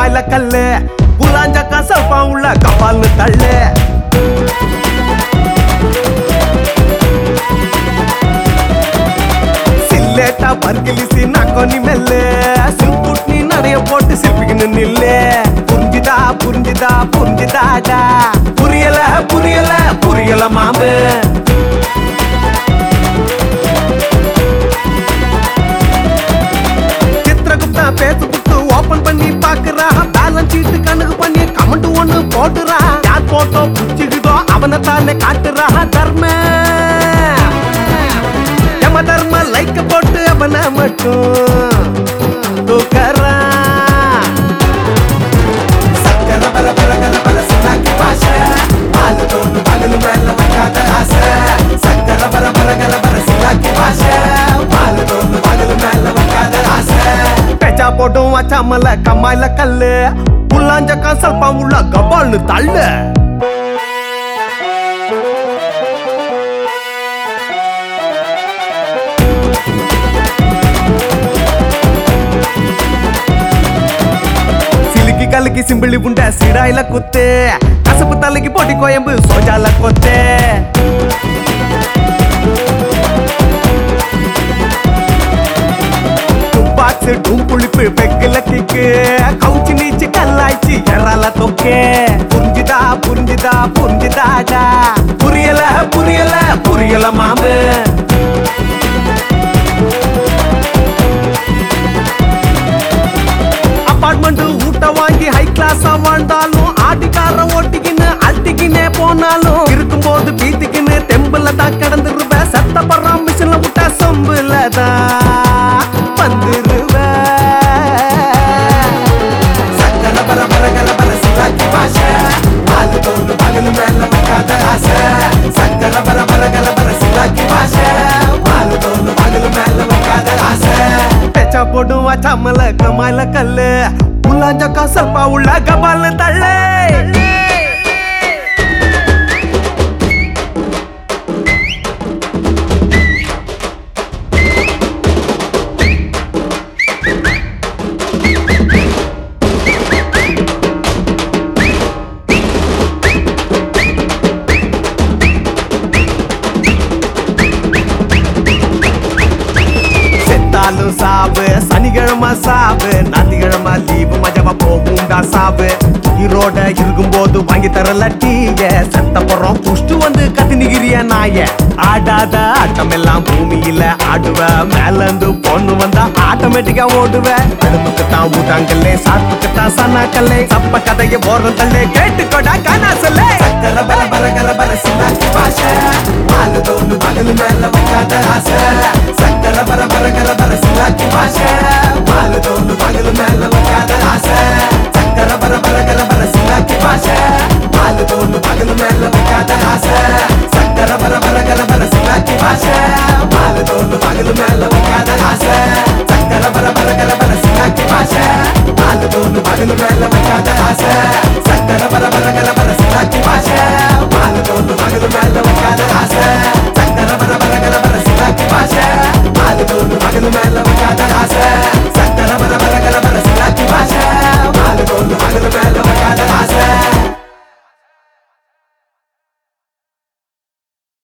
ಕಮಾಯ್ಲ ಕಲ್ಲೆ ಗುಲಾಂಜಕ ಸ್ವಲ್ಪ ಉಳ್ಳ ಕಪಾಲ್ ತಳ್ಳೆ சில்லேட்டா பர்கிலிசி நக்கோனி மெல்லே சில்புட்னி நடைய போட்டு சில்பிக்கின்னு நில்லே புரிஞ்சுதா புரிஞ்சுதா புரிஞ்சுதாடா புரியல புரியல புரியல மாமு சித்திரகுப்தா பேஸ்புக் ஓபன் பண்ணி பாக்குறா பேலன்ஸ் ஷீட் கணக்கு பண்ணி கமெண்ட் ஒண்ணு போட்டுறா யார் போட்டோ புடிச்சுக்குதோ அவனை தானே காட்டுறா தர்ம யம தர்ம லைக்க போட்டு அவனை மட்டும் தூக்கறா சக்கர பர பர கர பர சிலாக்கி பாஷை பாலு தோண்டு பகலு மேல வைக்காத ஆசை சக்கர பர பர கர பர சிலாக்கி பாஷை பாலு தோண்டு பகலு மேல வைக்காத ஆசை பெச்சா போட்டும் வச்சாமல கம்மாயில கல்லு புல்லாஞ்சக்கா ಸ್ವಲ್ಪ உள்ள கபால்னு தள்ளு సిలికి కలికి సింబిళి ఉండే సిడాయిల కుత్తే కసపు తల్లికి పొడి కోయంబు సోజాల కొత్తే டுப்பாக்ஸ் டூம் புளிப்பு பெக்கில கிக்கு கவுச்சி நீச்சு கல்லாய்ச்சி எறால தொக்கே புரிஞ்சுதா புரிஞ்சுதா புரிஞ்சுதாடா புரியல புரியல புரியல மாமு அப்பார்ட்மெண்ட் ஊட்ட வாங்கி ஹை கிளாஸா வாழ்ந்தாலும் ஆட்டிக்கார ஓட்டிக்கின்னு அட்டிக்கினே போனாலும் இருக்கும்போது பீத்திக்கின்னு தெம்புல தான் கிடந்துருவ சத்தப்படுற மிஷின்ல விட்டா சொம்புல தான் வந்துருவ சக்கர பர பர கர பர சிலாக்கி பாஷை பாலு தோண்டு பகலு மேல வைக்காத ஆசை சக்கர பர பர கர பர சிலாக்கி பாஷை பாலு தோண்டு பகலு மேல வைக்காத ஆசை பெச்சா போடும் வச்சாமல கமால கல்லு உள்ளாஞ்சக்கா ಸ್ವಲ್ಪ உள்ள கபால தள்ளே செத்தாலும் சாவு சனிக்கிழமை சாவு ஞாயிற்றுக்கிழமை லீவு மஜமா போகும்டா சாவு ஈரோட இருக்கும்போது வாங்கி தரல டீய செத்த போறோம் புஷ்டு வந்து கத்தி நிகிறிய நாய ஆடாத ஆட்டம் எல்லாம் பூமியில ஆடுவ மேல இருந்து பொண்ணு வந்தா ஆட்டோமேட்டிக்கா ஓடுவ அடுப்புக்கு தான் ஊட்டாங்கல்லே சாப்பிட்டு தான் சன்னாக்கல்லே சப்ப கதைய போறோம் தள்ளே கேட்டுக்கோடா காணா சொல்லே சக்கர பர பர கர பர சின்னாக்கி பாஷை பாலு தோண்டு பகலு மேல வைக்காத ஆசை சக்கர பர பர கர பர சின்னாக்கி பாஷை பாலு தோண்டு பகலு மேல வைக்காத ஆசை சக்கர பர பர கர பர சின்னாக்கி பாஷை